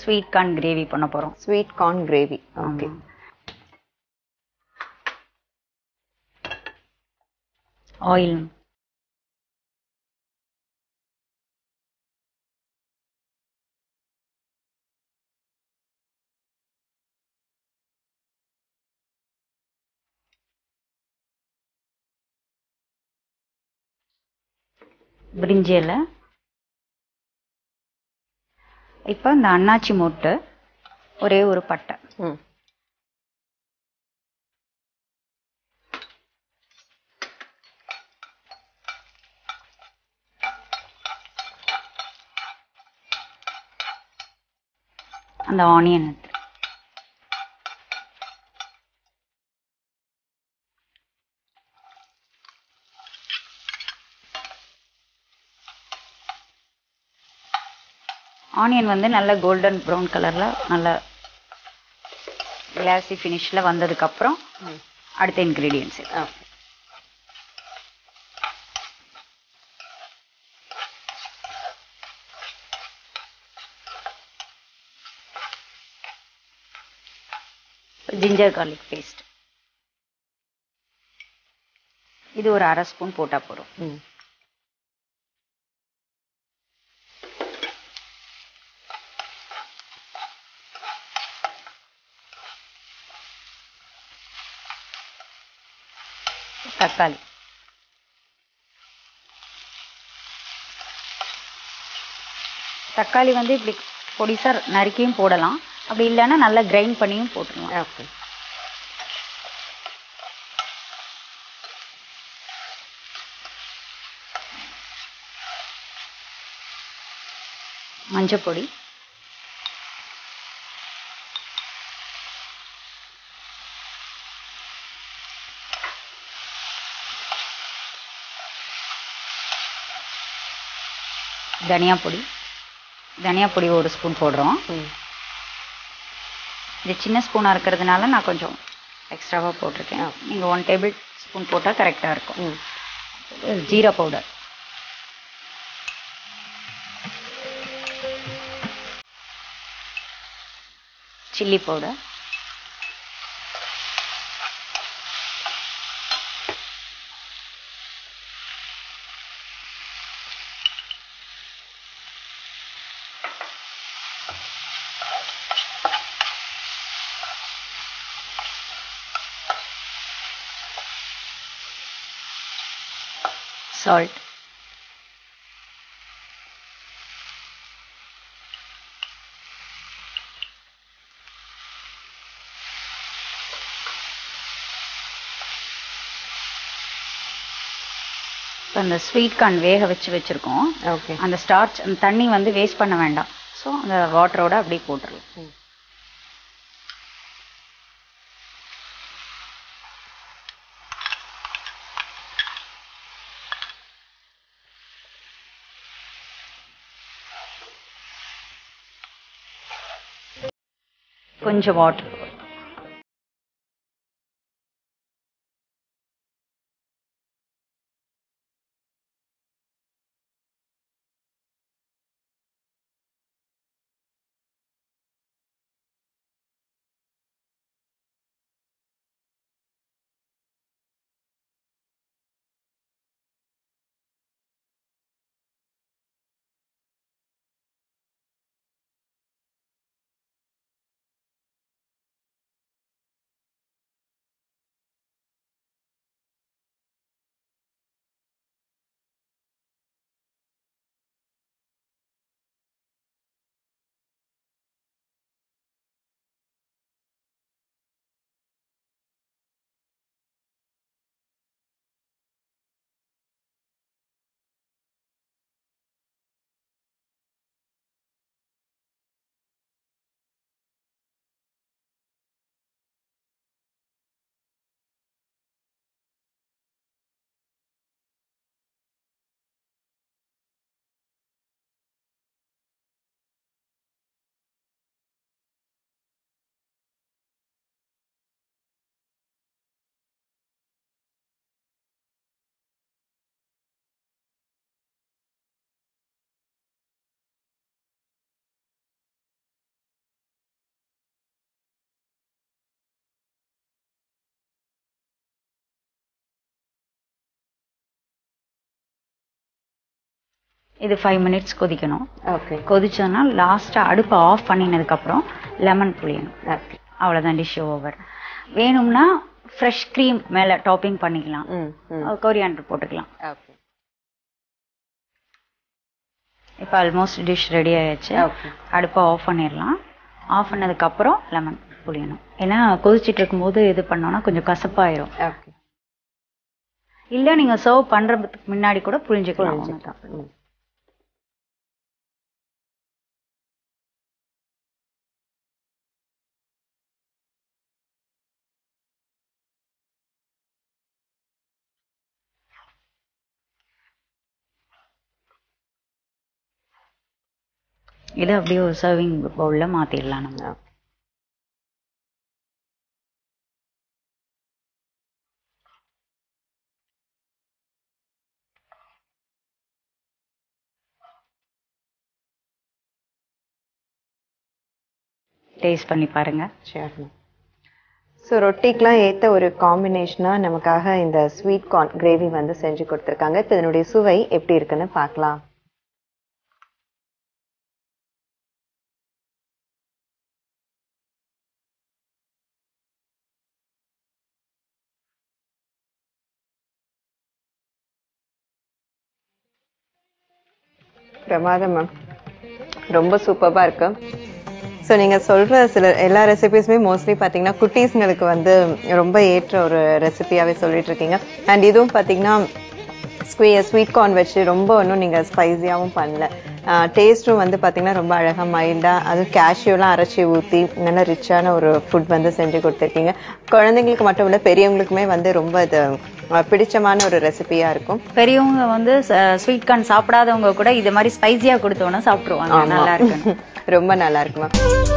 Sweet corn gravy பண்ண போகிறோம் sweet corn gravy okay oil பிரிஞ்சி இலை இப்போ இந்த அன்னாச்சி மொட்டு ஒரே ஒரு பட்டை ம் அந்த ஆனியன் எடுத்து ஆனியன் வந்து நல்ல கோல்டன் ப்ரௌன் கலரில் நல்ல கிளாசி ஃபினிஷில் வந்ததுக்கப்புறம் ம் அடுத்த ingredients okay ginger garlic paste இது ஒரு அரை ஸ்பூன் போட்டால் போதும் ம் தக்காளி தக்காளி வந்து இப்படி பொடிசா நறுக்கியும் போடலாம் அப்படி இல்லைன்னா நல்லா கிரைண்ட் பண்ணியும் போட்டுடலாம் ஓகே மஞ்சப்பொடி தனியா பொடி தனியா பொடி ஒரு ஸ்பூன் போடுறோம் ம் இது சின்ன ஸ்பூனாக இருக்கிறதுனால நான் கொஞ்சம் எக்ஸ்ட்ராவாக போட்டிருக்கேன் நீங்கள் ஒன் டேபிள் ஸ்பூன் போட்டால் கரெக்டாக இருக்கும் ம் jeera powder chilli powder salt இப்போ அந்த ஸ்வீட் கார்ன் வேக வச்சு வச்சுருக்கோம் ஓகே அந்த ஸ்டார்ச் அந்த தண்ணி வந்து வேஸ்ட் பண்ண வேண்டாம் ஸோ அந்த வாட்டரோட அப்படியே போட்டுடலாம் ம் கொஞ்சம் வாட்டர் இது ஃபைவ் மினிட்ஸ் கொதிக்கணும் ஓகே கொதிச்சோன்னா லாஸ்ட்டாக அடுப்பை ஆஃப் பண்ணினதுக்கப்புறம் லெமன் புளியணும் ஓகே அவ்வளோதான் டிஷ் ஓவர் வேணும்னா ஃப்ரெஷ் க்ரீம் மேலே டாப்பிங் பண்ணிக்கலாம் ம் ம் கொரியாண்டர் போட்டுக்கலாம் ஓகே இப்போ ஆல்மோஸ்ட் டிஷ் ரெடி ஆயாச்சு ஓகே அடுப்பை ஆஃப் பண்ணிடலாம் ஆஃப் பண்ணதுக்கப்புறம் லெமன் புளியணும் ஏன்னா கொதிச்சிட்டு இருக்கும்போது இது பண்ணோன்னா கொஞ்சம் கசப்பாயிரும் ஓகே இல்லை நீங்கள் சர்வ் பண்ணுறதுக்கு முன்னாடி கூட புளிஞ்சுக்கலாம் ஒண்ணுதான். ம் இதை அப்படியே ஒரு சர்விங் பவுலில் மாற்றிடலாம் நம்ம ஓகே டேஸ்ட் பண்ணி பாருங்கள் ஷியோர் ஸோ ரொட்டிக்கெலாம் ஏற்ற ஒரு காம்பினேஷனாக நமக்காக இந்த ஸ்வீட் கார்ன் கிரேவி வந்து செஞ்சு கொடுத்துருக்காங்க இப்போ இதனுடைய சுவை எப்படி இருக்குன்னு பார்க்கலாம் பிரமாதம் மேம் ரொம்ப சூப்பராக இருக்கு ஸோ நீங்கள் சொல்கிற சில எல்லா ரெசிபிஸுமே மோஸ்ட்லி பார்த்தீங்கன்னா குட்டீஸ்ங்களுக்கு வந்து ரொம்ப ஏற்ற ஒரு ரெசிபியாகவே சொல்லிட்டு இருக்கீங்க அண்ட் இதுவும் பார்த்தீங்கன்னா ஸ்வீ ஸ்வீட் கார்ன் வச்சு ரொம்ப ஒன்றும் நீங்கள் ஸ்பைஸியாகவும் பண்ணல டேஸ்ட்டும் வந்து பார்த்தீங்கன்னா ரொம்ப அழகாக மைல்டாக அதுவும் கேஷ்யூலாம் அரைச்சி ஊற்றி நல்ல ரிச்சான ஒரு ஃபுட் வந்து செஞ்சு கொடுத்துருக்கீங்க குழந்தைங்களுக்கு மட்டும் இல்லை பெரியவங்களுக்குமே வந்து ரொம்ப இது அஹ், பிடிச்சமான ஒரு ரெசிபியாக இருக்கும் பெரியவங்க வந்து ஸ்வீட் கார்ன் சாப்பிடாதவங்க கூட இது மாதிரி ஸ்பைசியாக கொடுத்தோன்னா சாப்பிட்ருவாங்க நல்லா இருக்கு ரொம்ப நல்லா இருக்குமா